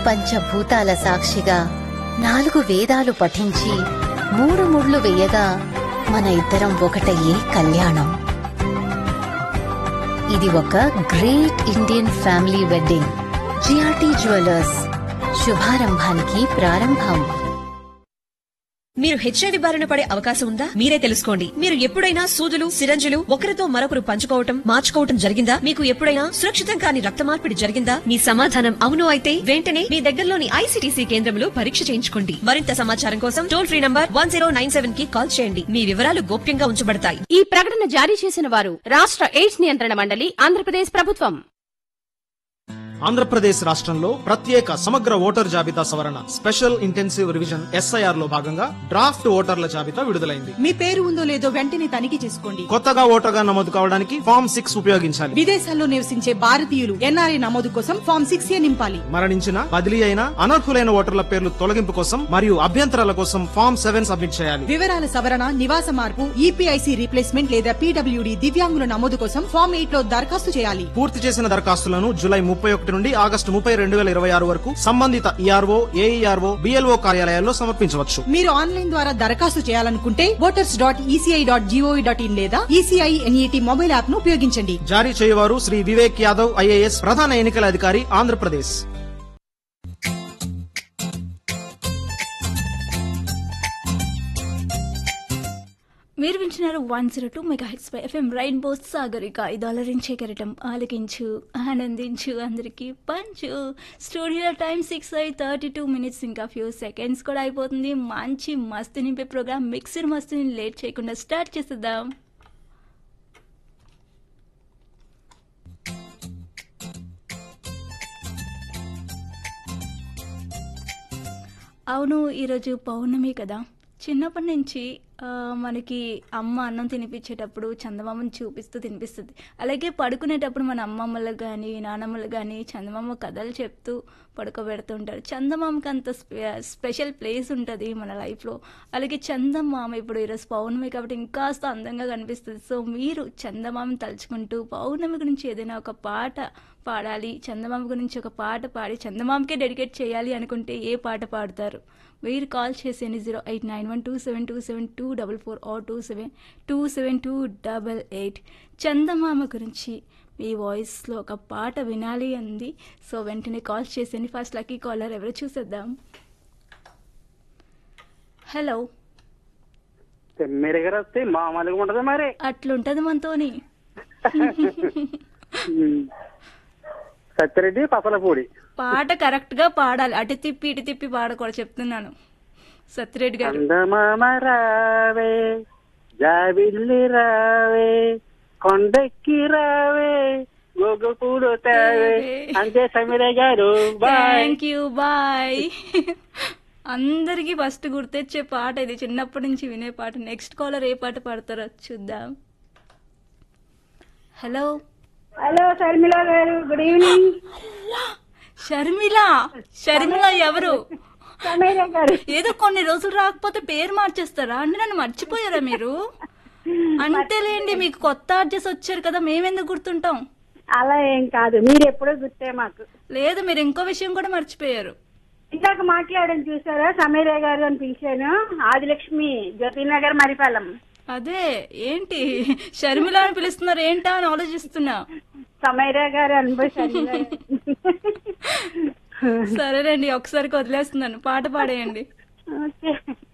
పంచభూతాల సాక్షిగా నాలుగు వేదాలు పఠించి మూడు ముళ్ళు వేయగా మన ఇద్దరం ఒకటయ్యే కళ్యాణం ఇది ఒక great Indian family wedding GRT jewellers శుభారంభానికి ప్రారంభం మీరు హెచ్ఐవి బారిన పడే అవకాశం ఉందా మీరే తెలుసుకోండి మీరు ఎప్పుడైనా సూదులు సిరంజులు ఒకరితో మరొకరు పంచుకోవటం మార్చుకోవటం జరిగిందా మీకు ఎప్పుడైనా సురక్షితం కాని రక్త మార్పిడి జరిగిందా మీ సమాధానం అవును అయితే వెంటనే మీ దగ్గరలోని ఐసీటీసీ కేంద్రంలో పరీక్ష చేయించుకోండి మరింత సమాచారం కోసం టోల్ ఫ్రీ నంబర్ వన్ కి కాల్ చేయండి మీ వివరాలు గోప్యంగా ఉంచబడతాయి ఈ ప్రకటన జారీ చేసిన వారు రాష్ట్ర ఎయిడ్స్ నియంత్రణ మండలి ఆంధ్రప్రదేశ్ ప్రభుత్వం ఆంధ్రప్రదేశ్ రాష్ట్రంలో ప్రత్యేక సమగ్ర ఓటర్ జాబితా సవరణ స్పెషల్ ఇంటెన్సివ్ రివిజన్ ఎస్ఐఆర్ లో భాగంగా డ్రాఫ్ట్ ఓటర్ల జాబితా విడుదలైంది మీ పేరు ఉందో లేదో వెంటనే తనిఖీ చేసుకోండి కొత్తగా ఓటర్గా నమోదు కావడానికి ఫామ్ సిక్స్ ఉపయోగించాలి విదేశాల్లో నివసించే భారతీయులు ఎన్ఆర్ఐ నమోదు కోసం ఫామ్ సిక్స్ ఏ నింపాలి మరణించిన బదిలీ అయిన అనర్హులైన ఓటర్ల పేర్లు తొలగింపు కోసం మరియు అభ్యంతరాల కోసం ఫామ్ సెవెన్ సబ్మిట్ చేయాలి వివరాల సవరణ నివాస మార్పు ఈపీఐసి రీప్లేస్మెంట్ లేదా పీడబ్ల్యూడి దివ్యాంగుల నమోదు కోసం ఫామ్ ఎయిట్ లో దరఖాస్తు చేయాలి పూర్తి చేసిన దరఖాస్తులను జూలై ముప్పై ఒకటి నుండి ఆగస్టు ముప్పై రెండు వేల ఇరవై ఆరు వరకు సంబంధిత ఈఆర్ఓ ఏఈఆర్ఓ బిఎల్ఓ కార్యాలయాల్లో సమర్పించవచ్చు మీరు ఆన్లైన్ ద్వారా దరఖాస్తు చేయాలనుకుంటే voters dot ECI dot gov dot in లేదా ఈసీఐ ఎన్ఈటి మొబైల్ యాప్ ను ఉపయోగించండి జారీ చేయవారు శ్రీ వివేక్ యాదవ్ ఐఏఎస్ ప్రధాన ఎన్నికల అధికారి ఆంధ్రప్రదేశ్ మీరు వింటున్నారు one zero two mega hits పై ఎఫ్ఎం రైన్బో సాగరిక ఇది అలరించే కెరటం ఆలకించు ఆనందించు అందరికీ పంచు స్టూడియో టైం సిక్స్ అయి థర్టీ టూ మినిట్స్ ఇంకా ఫ్యూ సెకండ్స్ కూడా అయిపోతుంది మంచి మస్తు నింపే ప్రోగ్రామ్ మిక్సర్ మస్తుని లేట్ చేయకుండా స్టార్ట్ చేసేద్దాం అవును ఈరోజు పౌర్ణమి కదా చిన్నప్పటి నుంచి ఆ, మనకి అమ్మ అన్నం తినిపించేటప్పుడు చందమామని చూపిస్తూ తినిపిస్తుంది అలాగే పడుకునేటప్పుడు మన అమ్మమ్మలకు కానీ నానమ్మలకు కానీ చందమామ కథలు చెప్తూ పడుకోబెడుతుంటారు చందమామకి అంత స్పె- స్పెషల్ ప్లేస్ ఉంటుంది మన లైఫ్లో అలాగే చందమామ ఇప్పుడు ఈరోజు పౌర్ణమి కాబట్టి ఇంకాస్త అందంగా కనిపిస్తుంది సో మీరు చందమామని తలుచుకుంటూ పౌర్ణమి గురించి ఏదైనా ఒక పాట పాడాలి చందమామ గురించి ఒక పాట పాడి చందమామకే డెడికేట్ చేయాలి అనుకుంటే ఏ పాట పాడతారు మీరు కాల్ చేసేయండి zero eight nine one two seven two seven two double four or two seven two seven two double eight చందమామ గురించి మీ వాయిస్లో ఒక పాట వినాలి అంది సో వెంటనే కాల్ చేసేయండి ఫస్ట్ లక్కీ కాలర్ ఎవరో చూసేద్దాం హలో మీరు దగ్గర వస్తే మామూలుగా ఉండదు మరి అట్లుంటది మనతోని సత్యరెడ్డి పసలపూడి పాట కరెక్ట్గా పాడాలి అటు తిప్పి ఇటు తిప్పి పాడకూడదు చెప్తున్నాను సత్యరెడ్డి గారు అందమామ రావే జాబిల్లి రావే కొండెక్కి రావే గోగుపూడు తావే అంతే సమీర గారు బాయ్ థ్యాంక్ యూ బాయ్ అందరికీ ఫస్ట్ గుర్తొచ్చే పాట ఇది చిన్నప్పటి నుంచి వినే పాట నెక్స్ట్ కాలర్ ఏ పాట పాడతారో చూద్దాం హలో హలో శర్మిల గారు గుడ్ ఈవినింగ్ షర్మిల షర్మిల ఎవరు సమీర గారు ఏదో కొన్ని రోజులు రాకపోతే పేరు మార్చేస్తారా అంటే నన్ను మర్చిపోయారా మీరు అంతేలేండి మీకు కొత్త ఆర్జెస్ వచ్చారు కదా మేమెందుకు గుర్తుంటాం అలా ఏం కాదు మీరు ఎప్పుడో గుర్తే మాకు లేదు మీరు ఇంకో విషయం కూడా మర్చిపోయారు ఇందాక మాట్లాడడం చూసారా సమీర గారు అని పిలిచాను ఆదిలక్ష్మి జ్యోతినగర్ మరిపాలెం అదే ఏంటి షర్మిల అని పిలుస్తున్నారు ఏంటా అని ఆలోచిస్తున్నా సమీర గారు అనుభవ శర్మిల గారు. సరేనండి ఒకసారికి వదిలేస్తున్నాను పాట పాడేయండి ఓకే